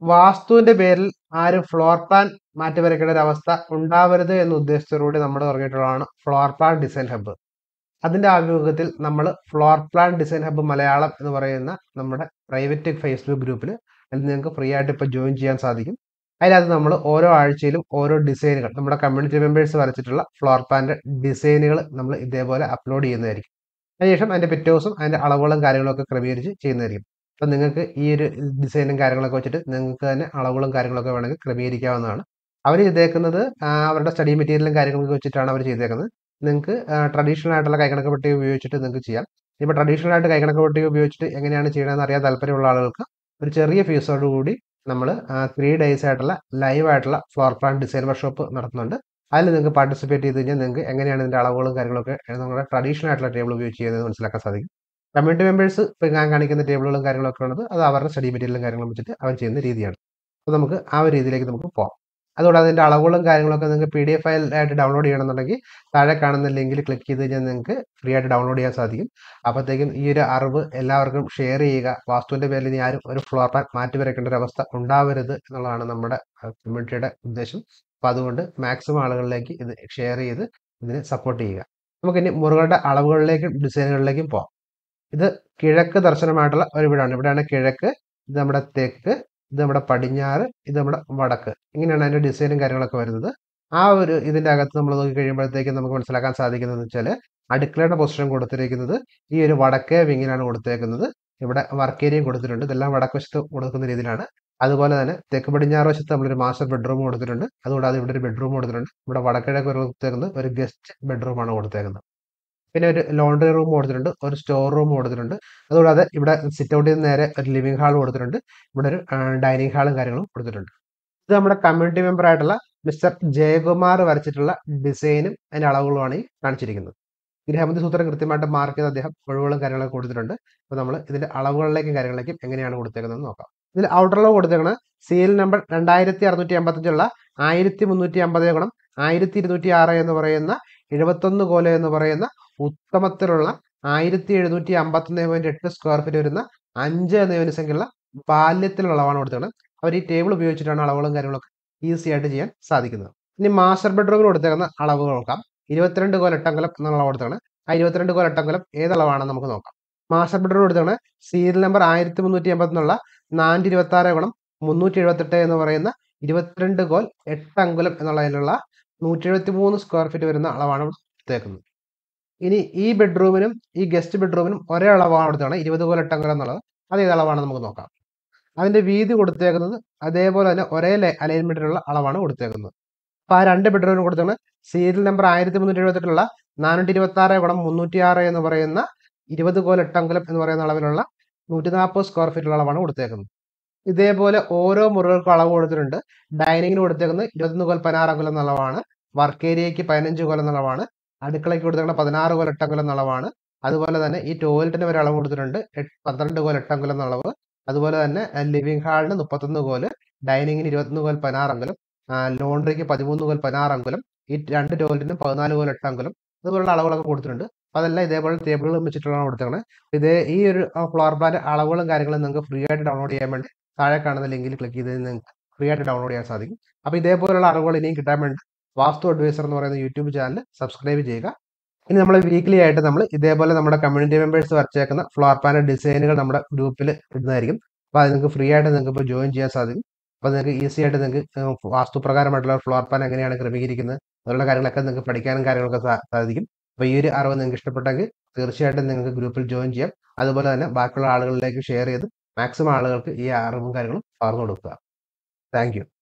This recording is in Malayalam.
വാസ്തുവിന്റെ പേരിൽ ആരും ഫ്ലോർ പ്ലാൻ മാറ്റി വരയ്ക്കേണ്ട ഒരു അവസ്ഥ ഉണ്ടാവരുത് എന്ന ഉദ്ദേശത്തോടുകൂടി നമ്മൾ തുടങ്ങിയിട്ടുള്ളതാണ് ഫ്ലോർ പ്ലാൻ ഡിസൈൻ ഹബ്ബ് അതിന്റെ ആഭിമുഖ്യത്തിൽ നമ്മൾ floor plan design hub Malayalam എന്ന് പറയുന്ന നമ്മുടെ പ്രൈവറ്റ് ഫേസ്ബുക്ക് ഗ്രൂപ്പിൽ അതിൽ നിങ്ങൾക്ക് ഫ്രീ ആയിട്ട് ഇപ്പോൾ ജോയിൻ ചെയ്യാൻ സാധിക്കും അതിനകത്ത് നമ്മൾ ഓരോ ആഴ്ചയിലും ഓരോ ഡിസൈനുകൾ നമ്മുടെ കമ്മ്യൂണിറ്റി മെമ്പേഴ്സ് വരച്ചിട്ടുള്ള ഫ്ലോർ പ്ലാന്റെ ഡിസൈനുകൾ നമ്മൾ ഇതേപോലെ അപ്ലോഡ് ചെയ്യുന്നതായിരിക്കും അതിനുശേഷം അതിന്റെ പിറ്റേ ദിവസം അതിന്റെ അളവുകളും കാര്യങ്ങളൊക്കെ ക്രമീകരിച്ച് ചെയ്യുന്നതായിരിക്കും അപ്പം നിങ്ങൾക്ക് ഈ ഒരു ഡിസൈനും കാര്യങ്ങളൊക്കെ വെച്ചിട്ട് നിങ്ങൾക്ക് തന്നെ അളവുകളും കാര്യങ്ങളൊക്കെ വേണമെങ്കിൽ ക്രമീകരിക്കാവുന്നതാണ് അവർ ചെയ്തേക്കുന്നത് ആ, അവരുടെ സ്റ്റഡി മെറ്റീരിയലും കാര്യങ്ങളൊക്കെ വെച്ചിട്ടാണ് അവർ ചെയ്തേക്കുന്നത് നിങ്ങൾക്ക് ട്രഡീഷണൽ ആയിട്ടുള്ള കൈകണക്ക് പട്ടിക ഉപയോഗിച്ചിട്ട് നിങ്ങൾക്ക് ചെയ്യാം ഇപ്പോൾ ട്രഡീഷണൽ ആയിട്ട് കൈകണക്ക് പട്ടിക ഉപയോഗിച്ചിട്ട് എങ്ങനെയാണ് ചെയ്യണമെന്ന് അറിയാൻ താല്പര്യമുള്ള ആളുകൾക്ക് ഒരു ചെറിയ ഫീസോട് കൂടി നമ്മൾ ത്രീ ഡേയ്സ് ആയിട്ടുള്ള ലൈവ് ആയിട്ടുള്ള ഫ്ലോർ പ്ലാൻ ഡിസൈൻ വർക്ക്ഷോപ്പ് നടത്തുന്നുണ്ട് അതിൽ നിങ്ങൾക്ക് പാർട്ടിസിപ്പേറ്റ് ചെയ്ത് കഴിഞ്ഞാൽ നിങ്ങൾക്ക് എങ്ങനെയാണ് ഇതിൻ്റെ അളവുകളും കാര്യങ്ങളൊക്കെ നമ്മുടെ ട്രഡീഷണൽ ആയിട്ടുള്ള ടേബിൾ ഉപയോഗിച്ച് ചെയ്യുന്നത് മനസ്സിലാക്കാൻ സാധിക്കും കമ്മ്യൂണിറ്റി മെമ്പേഴ്സ് ഇപ്പോൾ ഞാൻ കാണിക്കുന്ന ടേബിളുകളും കാര്യങ്ങളൊക്കെ ഉള്ളത് അത് അവരുടെ സ്റ്റഡി മെറ്റീരിയലും കാര്യങ്ങളും വെച്ചിട്ട് അവർ ചെയ്യുന്ന രീതിയാണ് അപ്പോൾ നമുക്ക് ആ ഒരു രീതിയിലേക്ക് നമുക്ക് പോകാം അതുകൂടാതെ അതിൻ്റെ അളവുകളും കാര്യങ്ങളൊക്കെ നിങ്ങൾക്ക് പി ഡി എഫ് ഫയൽ ആയിട്ട് ഡൗൺലോഡ് ചെയ്യണമെന്നുണ്ടെങ്കിൽ താഴെ കാണുന്ന ലിങ്കിൽ ക്ലിക്ക് ചെയ്ത് കഴിഞ്ഞാൽ നിങ്ങൾക്ക് ഫ്രീ ആയിട്ട് ഡൗൺലോഡ് ചെയ്യാൻ സാധിക്കും അപ്പോഴത്തേക്കും ഈ ഒരു അറിവ് എല്ലാവർക്കും ഷെയർ ചെയ്യുക വാസ്തുവിൻ്റെ പേരിൽ ഇനി ആരും ഒരു ഫ്ലോർ പ്ലാൻ മാറ്റി വരയ്ക്കേണ്ട ഒരു അവസ്ഥ ഉണ്ടാവരുത് എന്നുള്ളതാണ് നമ്മുടെ കമ്മ്യൂണിറ്റിയുടെ ഉദ്ദേശം അപ്പോൾ അതുകൊണ്ട് മാക്സിമം ആളുകളിലേക്ക് ഇത് ഷെയർ ചെയ്ത് ഇതിനെ സപ്പോർട്ട് ചെയ്യുക നമുക്കിനി മുറികളുടെ അളവുകളിലേക്കും ഡിസൈനുകളിലേക്കും പോകാം ഇത് കിഴക്ക് ദർശനമായിട്ടുള്ള ഒരു വീടാണ് ഇവിടെയാണ് കിഴക്ക് ഇത് നമ്മുടെ തെക്ക് ഇത് നമ്മുടെ പടിഞ്ഞാറ് ഇത് നമ്മുടെ വടക്ക് ഇങ്ങനെയാണ് അതിൻ്റെ ഡിസൈനും കാര്യങ്ങളൊക്കെ വരുന്നത് ആ ഒരു ഇതിൻ്റെ അകത്ത് നമ്മൾ നോക്കി കഴിയുമ്പോഴത്തേക്കും നമുക്ക് മനസ്സിലാക്കാൻ സാധിക്കുന്നത് വെച്ചാൽ അടുക്കളയുടെ പൊസിഷൻ കൊടുത്തിരിക്കുന്നത് ഈ ഒരു വടക്കേ വിങ്ങിലാണ് കൊടുത്തേക്കുന്നത് ഇവിടെ വർക്ക് ഏരിയയും കൊടുത്തിട്ടുണ്ട് ഇതെല്ലാം വടക്ക് വശത്ത് കൊടുക്കുന്ന രീതിയിലാണ് അതുപോലെ തന്നെ തെക്ക് പടിഞ്ഞാറ് വശത്ത് നമ്മളൊരു മാസ്റ്റർ ബെഡ്റൂം കൊടുത്തിട്ടുണ്ട് അതുകൂടാതെ ഇവിടെ ഒരു ബെഡ്റൂം കൊടുത്തിട്ടുണ്ട് ഇവിടെ വടക്കിഴക്ക് കൊടുത്തേക്കുന്നത് ഒരു ഗസ്റ്റ് ബെഡ്റൂമാണ് കൊടുത്തേക്കുന്നത് പിന്നെ ഒരു ലോണ്ടറി റൂം കൊടുത്തിട്ടുണ്ട് ഒരു സ്റ്റോർ റൂം കൊടുത്തിട്ടുണ്ട് അതുകൂടാതെ ഇവിടെ സിറ്റ് ഔട്ടിൽ നിന്ന് നേരെ ഒരു ലിവിംഗ് ഹാൾ കൊടുത്തിട്ടുണ്ട് ഇവിടെ ഒരു ഡൈനിങ് ഹാളും കാര്യങ്ങളും കൊടുത്തിട്ടുണ്ട് ഇത് നമ്മുടെ കമ്മ്യൂണിറ്റി മെമ്പർ ആയിട്ടുള്ള മിസ്റ്റർ ജയകുമാർ വരച്ചിട്ടുള്ള ഡിസൈനും അതിന്റെ അളവുകളുമാണ് ഈ കാണിച്ചിരിക്കുന്നത് ഗ്രഹബന്ധി സൂത്രം കൃത്യമായിട്ട് മാർക്ക് ചെയ്ത് അദ്ദേഹം ഒഴിവുകളും കാര്യങ്ങളൊക്കെ കൊടുത്തിട്ടുണ്ട് അപ്പോൾ നമ്മൾ ഇതിന്റെ അളവുകളിലേക്കും കാര്യങ്ങളിലേക്കും എങ്ങനെയാണ് കൊടുത്തേക്കുന്നത് നോക്കാം ഇതിൽ ഔട്ടർ അളവ് കൊടുത്തേക്കുന്നത് സീൽ നമ്പർ രണ്ടായിരത്തി അറുന്നൂറ്റി അമ്പത്തഞ്ചുള്ള ആയിരത്തി മുന്നൂറ്റി അമ്പത് ഗുണം ആയിരത്തി ഇരുന്നൂറ്റി ആറ് എന്ന് പറയുന്ന എഴുപത്തൊന്ന് കോല എന്ന് പറയുന്ന ഉത്തമത്തിലുള്ള ആയിരത്തി എഴുന്നൂറ്റി അമ്പത്തൊന്ന് പോയിന്റ് എട്ട് സ്ക്വയർ ഫീറ്റ് വരുന്ന അഞ്ച് എന്ന യൂണിസംഖ്യയുള്ള ബാല്യത്തിലുള്ള അളവാണ് കൊടുത്തേക്കുന്നത് അവർ ഈ ടേബിൾ ഉപയോഗിച്ചിട്ടാണ് അളവുകളും കാര്യങ്ങളൊക്കെ ഈസി ആയിട്ട് ചെയ്യാൻ സാധിക്കുന്നത് ഇനി മാസ്റ്റർ ബെഡ്റൂമിൽ കൊടുത്തേക്കുന്ന അളവ് നോക്കാം ഇരുപത്തിരണ്ട് കോൽ എട്ടങ്കലം എന്നുള്ള അളവ് കൊടുത്താണ് ആ ഇരുപത്തിരണ്ട് കോൽ എട്ടങ്കലം ഏതളവാണെന്ന് നമുക്ക് നോക്കാം മാസ്റ്റർ ബെഡ്റൂം കൊടുത്താണ് സീരിയൽ നമ്പർ ആയിരത്തി മുന്നൂറ്റി എൺപത്തിനുള്ള നാനൂറ്റി ഇരുപത്തി ആറ് ഗുണം മുന്നൂറ്റി എഴുപത്തെട്ട് എന്ന് പറയുന്ന ഇരുപത്തിരണ്ട് കോൽ എട്ട് അങ്കുലം എന്നുള്ളതിലുള്ള നൂറ്റി എഴുപത്തി മൂന്ന് സ്ക്വയർ ഫീറ്റ് വരുന്ന അളവാണ് ഇവിടെ കൊടുത്തേക്കുന്നത് ഇനി ഈ ബെഡ്റൂമിനും ഈ ഗസ്റ്റ് ബെഡ്റൂമിനും ഒരേ അളവാണ് കൊടുത്താണ് ഇരുപത് കോൽ എട്ടങ്കലം എന്നുള്ളത് അത് ഏത് അളവാണെന്ന് നമുക്ക് നോക്കാം അതിന്റെ വീതി കൊടുത്തേക്കുന്നത് അതേപോലെ തന്നെ ഒരേ അലൈൻമെന്റിലുള്ള അളവാണ് കൊടുത്തേക്കുന്നത് അപ്പോൾ ആ രണ്ട് ബെഡ്റൂമിന് കൊടുത്തേക്കുന്നത് സീരിയൽ നമ്പർ ആയിരത്തി മുന്നൂറ്റി എഴുപത്തെട്ടുള്ള നാനൂറ്റി ഇരുപത്തി ആറ് ഗുണം മുന്നൂറ്റി ആറ് എന്ന് പറയുന്ന ഇരുപത് കോൽ എട്ടങ്കലം എന്ന് പറയുന്ന അളവിലുള്ള നൂറ്റി നാൽപ്പത് സ്ക്വയർ ഫീറ്റുള്ള അളവാണ് കൊടുത്തേക്കുന്നത് ഇതേപോലെ ഓരോ മുറികൾക്കും അളവ് കൊടുത്തിട്ടുണ്ട് ഡൈനിങ്ങിന് കൊടുത്തേക്കുന്നത് ഇരുപത്തൊന്ന് കോൽ പതിനാറ് അങ്കുലം എന്ന അളവാണ് വർക്ക് ഏരിയയ്ക്ക് പതിനഞ്ച് കോൽ എന്ന അളവാണ് അടുക്കളയ്ക്ക് കൊടുത്തേക്കുന്ന പതിനാറ് കോൽ എട്ടങ്കുലം എന്ന അളവാണ് അതുപോലെ തന്നെ ഈ ടോയ്ലറ്റിന് വരെ അളവ് കൊടുത്തിട്ടുണ്ട് എട്ട് പന്ത്രണ്ട് കോൽ എട്ടങ്കുലം എന്ന അളവ് അതുപോലെ തന്നെ ലിവിംഗ് ഹാളിന് മുപ്പത്തൊന്ന് കോല് ഡൈനിങ്ങിന് ഇരുപത്തൊന്ന് കോൽ പതിനാറ് അങ്കുലം ലോണ്ടറിക്ക് പതിമൂന്ന് കോൽ പതിനാറ് അങ്കുലം ഈ രണ്ട് ടോയ്ലറ്റിനും പതിനാല് കോൽ എട്ട് അങ്കുലം അതുപോലുള്ള അളവുകളൊക്കെ കൊടുത്തിട്ടുണ്ട് അപ്പോൾ അതെല്ലാം ഇതേപോലെ ടേബിളുകൾ വെച്ചിട്ടുള്ളതാണ് കൊടുത്തേക്കുന്നത് ഇതേ ഈ ഒരു ഫ്ലോർ പ്ലാൻ അളവുകളും കാര്യങ്ങളും നിങ്ങൾക്ക് ഫ്രീ ആയിട്ട് ഡൗൺലോഡ് ചെയ്യാൻ വേണ്ടി താഴെ കാണുന്ന ലിങ്കിൽ ക്ലിക്ക് ചെയ്ത് നിങ്ങൾക്ക് ഫ്രീ ആയിട്ട് ഡൗൺലോഡ് ചെയ്യാൻ സാധിക്കും അപ്പോൾ ഇതേപോലുള്ള അറിവുകൾ ഇനിയും കിട്ടാൻ വേണ്ടി വാസ്തു അഡ്വൈസർ എന്ന് പറയുന്ന യൂട്യൂബ് ചാനൽ സബ്സ്ക്രൈബ് ചെയ്യുക ഇനി നമ്മൾ വീക്ക്ലി ആയിട്ട് നമ്മൾ ഇതേപോലെ നമ്മുടെ കമ്മ്യൂണിറ്റി മെമ്പേഴ്സ് വരച്ചേക്കുന്ന ഫ്ലോർ പ്ലാൻ ഡിസൈനുകൾ നമ്മുടെ ഗ്രൂപ്പിൽ ഇടുന്നതായിരിക്കും അപ്പോൾ അത് നിങ്ങൾക്ക് ഫ്രീ ആയിട്ട് നിങ്ങൾക്ക് ഇപ്പോൾ ജോയിൻ ചെയ്യാൻ സാധിക്കും അപ്പോൾ നിങ്ങൾക്ക് ഈസി ആയിട്ട് നിങ്ങൾക്ക് വാസ്തുപ്രകാരമായിട്ടുള്ള ഫ്ലോർ പ്ലാൻ എങ്ങനെയാണ് ക്രമീകരിക്കുന്നത് അതുള്ള കാര്യങ്ങളൊക്കെ നിങ്ങൾക്ക് പഠിക്കാനും കാര്യങ്ങളൊക്കെ സാ- സാധിക്കും അപ്പോൾ ഈ ഒരു അറിവ് നിങ്ങൾക്ക് ഇഷ്ടപ്പെട്ടെങ്കിൽ തീർച്ചയായിട്ടും നിങ്ങൾക്ക് ഗ്രൂപ്പിൽ ജോയിൻ ചെയ്യാം അതുപോലെ തന്നെ ബാക്കിയുള്ള ആളുകളിലേക്ക് ഷെയർ ചെയ്ത് മാക്സിമം ആളുകൾക്ക് ഈ അറിവും കാര്യങ്ങളും പകർന്നു കൊടുക്കുക താങ്ക്